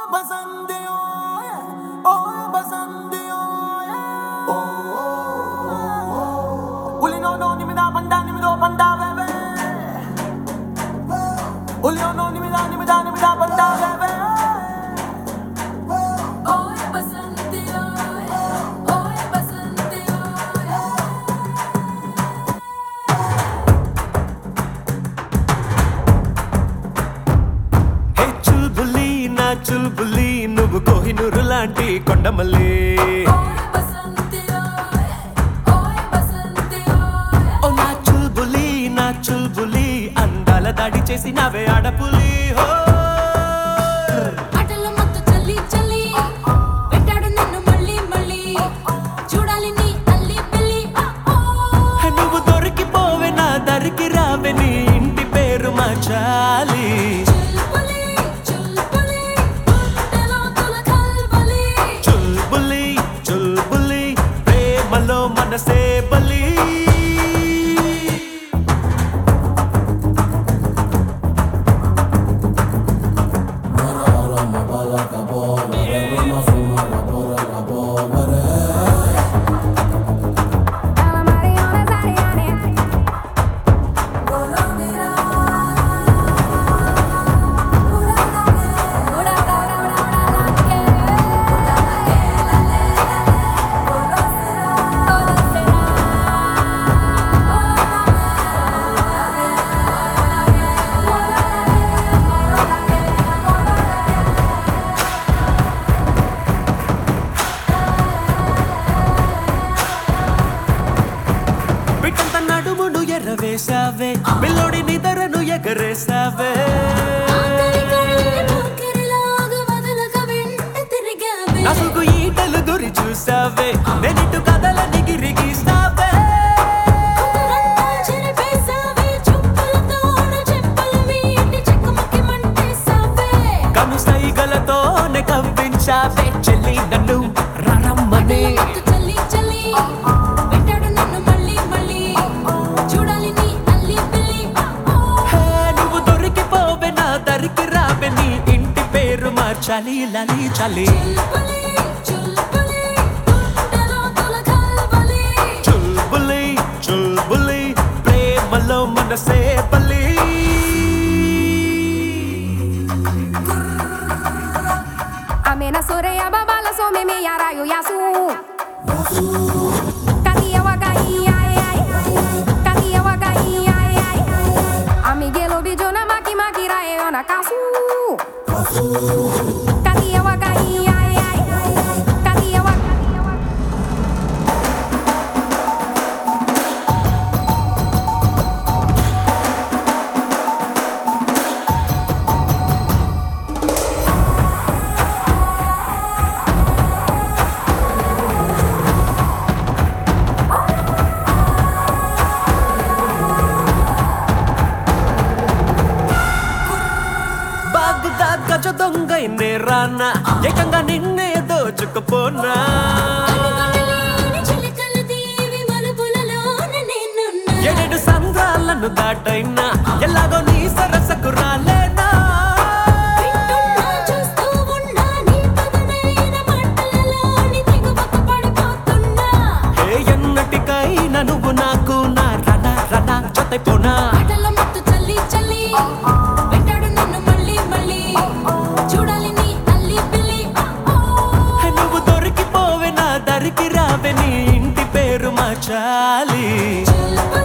బసంతి ఓయ్ ఓ బసంతి ఓయ్ ఓ ఉలి నో నో నిమిదా పండా నిమిదో పండా వేవే ఉలి నో నిమిదా నిమిదా నిమిదా పండా వేవే Oy basante oy, oy basante oy. Hey చుల్బులి నా చుల్బులి నువ్వు కోహినూరు లాంటి కొండమల్లి Oy basante oy, oy basante oy. ఓ నా చుల్బులి నా చుల్బులి అందాల దాడి చేసి నావే ఆడపులి హో ఆటల మత్తు చల్లి చల్లి పెట్టాడు నన్ను మళ్ళీ మళ్ళీ చూడాలి నీ అల్లి పిల్లి ఆ ఓ హే నువ్వు దొరికిపోవే నా దరికి రావే నీ ఇంటి పేరు మార్చాలి చుల్పులి చుల్పులి గుండెలో తులకల్బలి చుల్బులి చుల్బులి ప్రేమలో మనసే బలి Alla Mariana Zariane. బిడ్డంత నడుమును ఎర్రవేశావే పిల్లోడి నిదరను ఎగరేశావే నసుగు ఈటలు గురి చూసావే నేనిటు కదల నిగిరి గీస్తావే కను సైగలతోనే కవ్వించావే చెల్లి నన్ను రరమ్మని చల్లి చల్లి పెట్టాడు నన్ను మళ్ళీ మళ్ళీ చూడాలి నీ అల్లి పిల్లి హే, నువ్వు దొరికిపోవే నా దరికి రావే నీ ఇంటి పేరు మార్చాలి లలి చలి చుల్పులి చుల్పులి గుండెలో తులకల్బలి చుల్బులి చుల్బులి ప్రేమలో మనసే బలి Amena soreya babala so me me yara yo yasu. Katia wakai ai ai. Katia wakai ai ai. Amigelo bijona maki maki rae ona kasu. Katia wakai ai ai. Katia wakai. బాగుదా గజ దొంగ రానా ఏకంగా నిన్నే దోచుకుపోనా కనుగొనలేని చిలకల దీవి మలుపులలోన నేనున్నా. ఏడేడు సంద్రాలను దాటైనా ఎలాగో నీ సరసకు రాలేనా వింటున్నా, చూస్తూ ఉన్నా, నీ పదునైన మాటలలోని తెగువకు పడిపోతున్నా. ఏ ఎన్నటికైనా నువ్వు నాకు నా రణ రణ జతైపోనా ఆటల మత్తు చల్లి చల్లి పెట్టాడు నన్ను మళ్ళీ మళ్ళీ చూడాలి నీ అల్లి పిల్లి ఆ ఓ. నువ్వు దొరికిపోవే నా దరికి రావే నీ ఇంటి పేరు మార్చాలి చుల్పులి